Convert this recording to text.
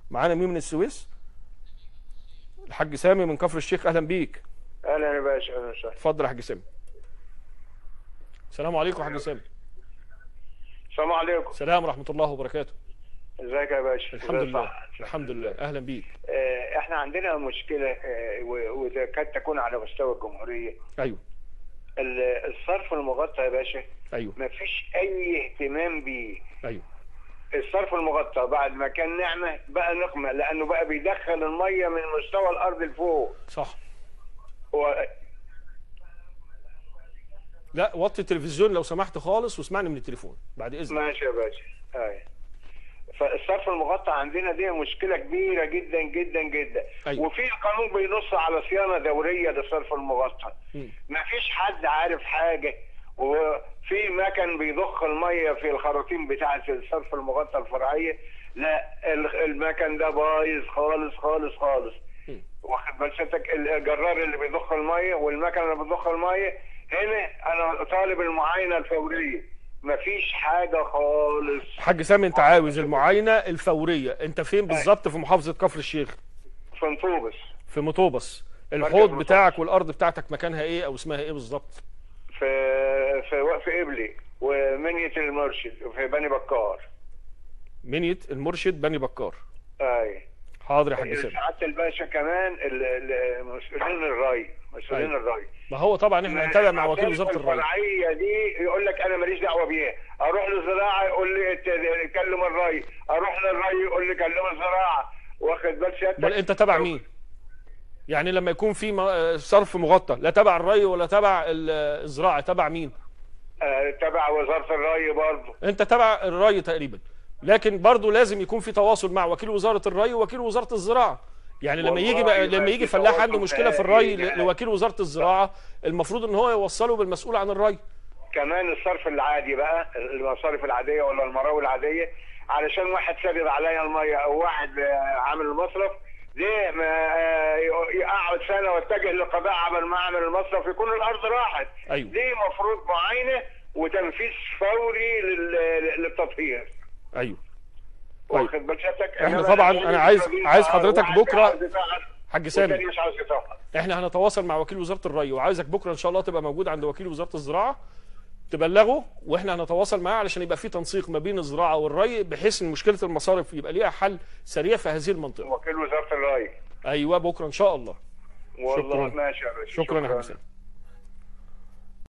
معانا مين من السويس الحاج سامي من كفر الشيخ اهلا بيك اهلا يا باشا اهلا وسهلا اتفضل يا حاج سامي السلام عليكم يا حاج سامي السلام عليكم السلام ورحمه الله وبركاته ازيك يا باشا الحمد ازي لله صح؟ الحمد لله اهلا بيك آه، احنا عندنا مشكله آه، و- واذا كانت تكون على مستوى الجمهوريه ايوه ال- الصرف المغطى يا باشا ايوه ما فيش اي اهتمام بيه ايوه الصرف المغطى بعد ما كان نعمه بقى نقمه لانه بقى بيدخل الميه من مستوى الارض لفوق صح و- لا وطي التلفزيون لو سمحت خالص واسمعني من التليفون بعد اذنك ماشي يا باشا ايوه فالصرف المغطى عندنا دي مشكله كبيره جدا جدا جدا أيوة. وفي القانون بينص على صيانه دوريه للصرف المغطى مم. ما فيش حد عارف حاجه وفي مكن بيضخ الميه في الخراطيم بتاعه الصرف المغطى الفرعيه لا ال- المكن ده بايظ خالص خالص خالص مم. واخد بال سيادتك الجرار اللي بيضخ الميه والمكن اللي بيضخ الميه هنا انا طالب المعاينه الفوريه مفيش حاجه خالص حاج سامي انت عاوز المعاينه الفوريه انت فين بالظبط في محافظه كفر الشيخ في نطوبس في مطوبس الحوض مطوبس. بتاعك والارض بتاعتك مكانها ايه او اسمها ايه بالظبط في في وقف ابلي ومنية المرشد في بني بكار منية المرشد بني بكار اي حاضر يا حاج سامي سعاده الباشا كمان ال- ال- مسؤولين الري مسؤولين أيوة. الري ما هو طبعا احنا هنتابع مع وكيل وزاره الري الفرعيه دي يقول لك انا ماليش دعوه بيها اروح للزراعه يقول لي ت- كلم الري اروح للري يقول لي كلم الزراعه واخد بال سيادتك امال انت تبع مين يعني لما يكون في م- صرف مغطى لا تبع الري ولا تبع ال- الزراعه تبع مين آه، تبع وزاره الري برضه انت تبع الري تقريبا لكن برضه لازم يكون في تواصل مع وكيل وزاره الري ووكيل وزاره الزراعه يعني لما يجي بقى والله لما يجي في فلاح عنده تواصل مشكله في الري تقريباً. ل- لوكيل وزاره الزراعه المفروض ان هو يوصله بالمسؤول عن الري كمان الصرف العادي بقى المصارف العاديه ولا المراوي العاديه علشان واحد سدد عليا الميه او واحد آه، عامل المصرف ليه ما آه، اقعد سنه واتجه للقضاء قبل ما اعمل المصرف يكون الارض راحت أيوة. دي مفروض معاينه وتنفيذ فوري لل- للتطهير ايوه طيب. واخد بال سيادتك إحنا إنما طبعاً الراجل أنا عايز- الراجل عايز حضرتك واحد بكرة- عاوز يطهر حاج سامي والتاني مش عاوز يطهر احنا هنتواصل مع وكيل وزاره الري وعايزك بكره ان شاء الله تبقى موجود عند وكيل وزاره الزراعه تبلغه واحنا هنتواصل معاه علشان يبقى في تنسيق ما بين الزراعه والري بحيث ان مشكله المصارف يبقى ليها حل سريع في هذه المنطقه وكيل وزاره الري ايوه بكره ان شاء الله والله شكراً. ماشي يا باشا شكرا يا حاج سامي